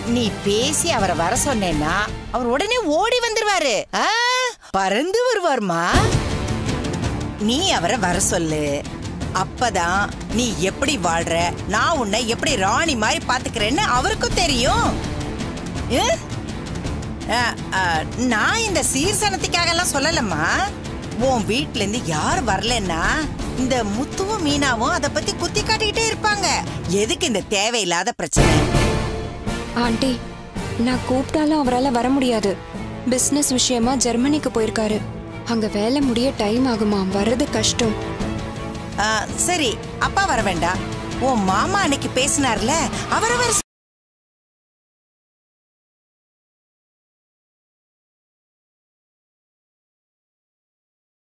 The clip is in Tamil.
நீ பேசி அவரை வர சொன்னேன்னா அவர் உடனே ஓடி வந்துருவாரு ஆ, பறந்து வருவார்மா நீ அவரை வர சொல்லு அப்பதான் நீ எப்படி வாழ்ற நான் உன்னை எப்படி ராணி மாதிரி பாத்துக்கிறேன்னு அவருக்கும் தெரியும் ஏ? ஆ, ஆ, நான் இந்த சீர்சனத்துக்காக எல்லாம் சொல்லலம்மா உன் வீட்ல இருந்து யார் வரலன்னா இந்த முத்துவும் மீனாவும் அத பத்தி குத்தி காட்டிக்கிட்டே இருப்பாங்க எதுக்கு இந்த தேவையில்லாத பிரச்சனை ஆண்டி நான் கூப்பிட்டாலும் அவரால் வர முடியாது பிசினஸ் விஷயமா ஜெர்மனிக்கு போயிருக்காரு அங்க வேலை முடிய டைம் ஆகுமா வர்றது கஷ்டம் ஆ, சரி அப்பா வர வேண்டாம் உன் மாமா அன்னைக்கு பேசினார்ல அவரை வர